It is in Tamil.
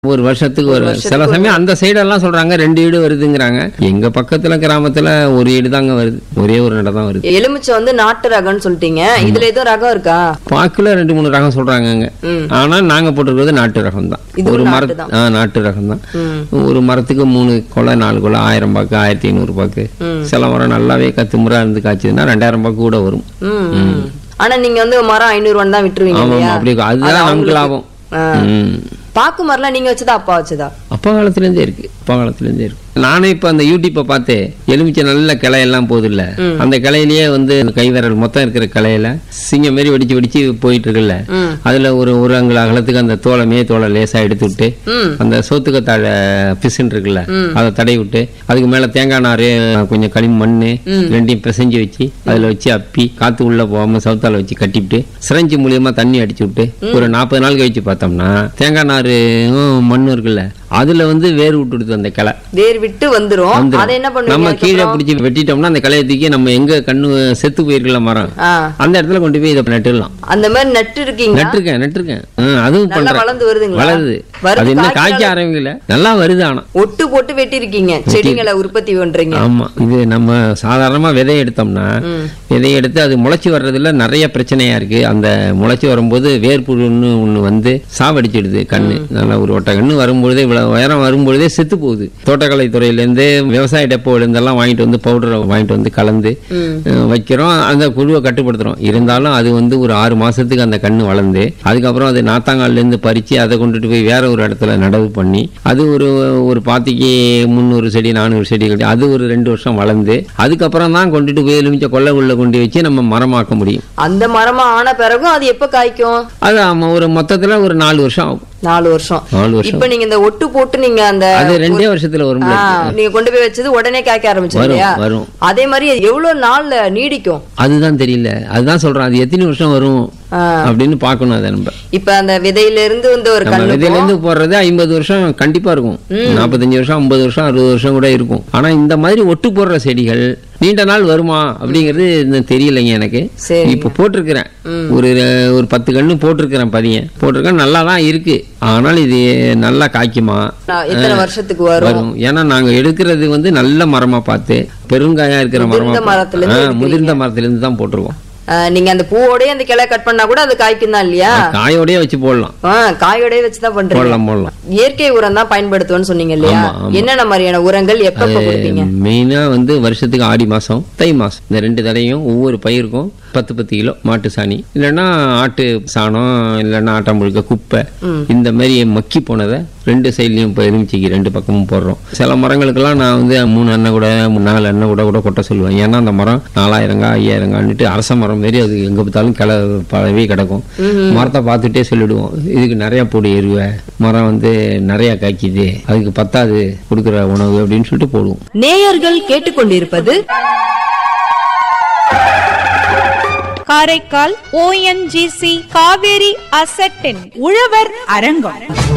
ஒரு வருஷத்துக்கு ஒரு சில சமயம் அந்த சைடெல்லாம் சொல்றாங்க ரெண்டு ஈடு வருதுங்கிறாங்க எங்க பக்கத்துல கிராமத்துல ஒரு ஈடு தாங்க வருது ஒரே ஒரு நடை தான் வருது எலுமிச்சை வந்து நாட்டு ரகம்னு சொல்லிட்டீங்க இதுல எதுவும் ரகம் இருக்கா பாக்குல ரெண்டு மூணு ரகம் சொல்றாங்கங்க ம். ஆனா நாங்க போட்டிருக்கிறது நாட்டு ரகம் தான் இதுவும் ஒரு நாட்டு மர ஆ, நாட்டு ரகம் தான் ம். ஒரு மரத்துக்கு மூணு கொலை நாலு கொலை ஆயிரம் பாக்கு ஆயிரத்தி ஐநூறு பாக்கு ம். சில மரம் நல்லாவே கத்துமுறா இருந்து காய்ச்சதுன்னா ரெண்டாயிரம் பாக்கு கூட வரும் ம், ம். ஆனா நீங்க வந்து மரம் ஐநூறு ரூபான்னு தான் விட்டுருவீங்க ஆமா இல்லையா அப்படி அதுதான் நமக்கு லாபம் ஆ. ம். பாக்கு மரம்லாம் நீங்க வச்சதா அப்பா வச்சதா அப்பா காலத்துல இருந்தே இருக்கு அப்பா காலத்துல இருந்தே இருக்கு நானே இப்ப அந்த யூடியூப்பை பார்த்து எலுமிச்சை நல்ல கிளையெல்லாம் போகுது இல்ல அந்த கிளையிலேயே வந்து கை விரல் மொத்தம் இருக்கிற கிளையில சிங்கம் மாரி வெடிச்சு வெடிச்சு போயிட்டு இருக்குல்ல ம். அதுல ஒரு ஒரு அங்குல அகலத்துக்கு அந்த தோலை மே தோலை லேசா எடுத்து விட்டு ம் அந்த சோத்துக்கத்தாழ பிசுன்னு இருக்குல்ல அதை தடவி விட்டு அதுக்கு மேல தேங்காய் நாறு கொஞ்சம் களி மண்ணு ரெண்டையும் பிசைஞ்சு வச்சு அதுல வச்சு அப்பி காத்து உள்ள போகாம சவுத்தால வச்சு கட்டிவிட்டு சிரஞ்சி மூலியமா தண்ணி அடிச்சு விட்டு ஒரு நாற்பது நாள் கழிச்சு பார்த்தோம்னா தேங்காய் நாரும் மண்ணும் இருக்குல்ல அதுல வந்து வேர் விட்டுடுது அந்த கிளை வேர் விட்டு வந்துரும் வந்துரும். அதை என்ன நம்ம பண்ணுவீங்க கீழே பிடிச்சி வெட்டிட்டோம்னா அந்த கிளையை தூக்கி நம்ம எங்க கண்ணு செத்து போயிருக்கல மரம் ஆ, அந்த இடத்துல கொண்டு போய் இதை நட்டுடலாம் அந்த மாதிரி நட்டு இருக்கீங்க நட்டிருக்கேன் நட்டிருக்கேன் ஆ, அதுவும் நல்லா பண்றேன் வளர்ந்து வருதுங்களா வளருது வருது, அது இன்னும் காய்க்க காய்க்க ஆரம்பிக்கல நல்லா வருது ஆனா ஒட்டு போட்டு வெட்டி இருக்கீங்க செடிகளை உற்பத்தி பண்றீங்க ஆமா இது நம்ம சாதாரணமா விதை எடுத்தோம்னா ம். விதை எடுத்து அது முளைச்சி வர்றதுல நிறைய பிரச்சனையா இருக்கு அந்த முளைச்சி வரும்போது வேர்ப்புழுன்னு ஒண்ணு வந்து சாவடிச்சிடுது கண்ணு நல்லா ஒரு ஒட்ட கண்ணு வரும்பொழுதே இவ்வளவு உயரம் வரும்பொழுதே செத்து போகுது தோட்டக்கலை துறையிலேருந்து விவசாய டெப்போலேருந்தெல்லாம் வாங்கிட்டு வந்து பவுடரை வாங்கிட்டு வந்து கலந்து ம். அஹ், வைக்கிறோம் அந்த குழுவை கட்டுப்படுத்துறோம் இருந்தாலும் அது வந்து ஒரு ஆறு மாசத்துக்கு அந்த கண்ணு வளர்ந்து அதுக்கப்புறம் அது நாத்தாங்கால்ல இருந்து பறிச்சு அதை கொண்டுட்டு போய் வேற ஒரு இடத்துல நடவு பண்ணி அது ஒரு ஒரு பாத்திக்கு முந்நூறு செடி நானூறு செடி கட்டி அது ஒரு ரெண்டு வருஷம் வளர்ந்து அதுக்கப்புறம் தான் கொண்டுட்டு போய் எலுமிச்ச கொல்லை உள்ள கொண்டு வச்சு நம்ம மரமாக்க முடியும் அந்த மரமா ஆன பிறகும் அது எப்ப காய்க்கும் அது ஆமா, ஒரு மொத்தத்துல ஒரு நாலு வருஷம் ஆகும் நாலு வருஷம் நாலு வருஷம் இப்ப நீங்க இந்த ஒட்டு போட்டு நீங்க அந்த அது ரெண்டே வருஷத்துல வரும் ஆ, நீங்க கொண்டு போய் வச்சது உடனே காய்க்க ஆரம்பிச்சது வரும் இல்லையா வரும் அதே மாதிரி அது எவ்வளவு நாள்ல நீடிக்கும் அதுதான் தெரியல அதுதான் சொல்றேன் அது எத்தனை வருஷம் வரும் ஆ. அப்படின்னு பார்க்கணும் அதை நம்ம இப்ப அந்த விதையில இருந்து வந்து ஒரு நம்ம கண்ணு விதையில இருந்து போடுறது ஐம்பது வருஷம் கண்டிப்பா இருக்கும் நாற்பத்தஞ்சு வருஷம் ஐம்பது வருஷம் அறுபது வருஷம் கூட இருக்கும் ஆனா இந்த மாதிரி ஒட்டு போடுற செடிகள் நீண்ட நாள் வருமா அப்படிங்கிறது இன்னும் தெரியலைங்க எனக்கு சரி இப்ப போட்டிருக்கிறேன் ஒரு ஒரு பத்து கண்ணு போட்டிருக்கிறேன் பதியன் போட்டிருக்கேன் நல்லா தான் இருக்கு ஆனால் இது நல்லா காய்க்குமா நான் எத்தனை வருஷத்துக்கு வரும் வரும் ஏன்னா நாங்க எடுக்கிறது வந்து நல்ல மரமா பார்த்து பெருங்காயா இருக்கிற மரமா முதிர்ந்த மரத்துல பார்த்து- இருந்து ஆ, முதிர்ந்த மரத்துல இருந்து தான் போட்டிருக்கோம் ஆ, நீங்க அந்த பூவோடய அந்த கிளை கட் பண்ணா கூட அது காய்க்கும் தான் இல்லையா காயோடயே வச்சு போடலாம் ஆ, காயோடய வச்சுதான் பண்றீங்க போடலாம் போடலாம் இயற்கை உரம் தான் பயன்படுத்துவேன்னு சொன்னீங்க இல்லையா ஆமா, ஆமா. என்னென்ன மாதிரியான உரங்கள் எப்ப எப்ப கொடுப்பீங்க மெயினா வந்து வருஷத்துக்கு ஆடி மாசம் தை மாசம் இந்த ரெண்டு தடையும் ஒவ்வொரு பயிருக்கும் பத்து பத்து கிலோ மாட்டு சாணி இல்லைன்னா ஆட்டு சாணம் இல்லைன்னா ஆட்டாம்புழுக்க குப்பை இந்த மாதிரி மக்கி போனதை ரெண்டு சைட்லயும் இப்போ எலுமிச்சிக்கு ரெண்டு பக்கமும் போடுறோம் சில மரங்களுக்கெல்லாம் நான் வந்து மூணு எண்ணெய் கூட நாலு எண்ணெய் கூட கூட கொட்ட சொல்லுவேன் ஏன்னா அந்த மரம் நாலாயிரங்கா ஐயாயிரங்கான்னுட்டு அரச மரம் மாரி அது எங்க பார்த்தாலும் கிள பழவே கிடக்கும் மரத்தை பார்த்துட்டே சொல்லிடுவோம் இதுக்கு நிறைய போடு எருவை மரம் வந்து நிறைய காய்க்குது அதுக்கு பத்தாது கொடுக்குற உணவு அப்படின்னு சொல்லிட்டு போடுவோம் நேயர்கள் கேட்டுக்கொண்டிருப்பது காரைக்கால் ஓஎன்ஜிசி காவேரி அசட்டின் உழவர் அரங்கம்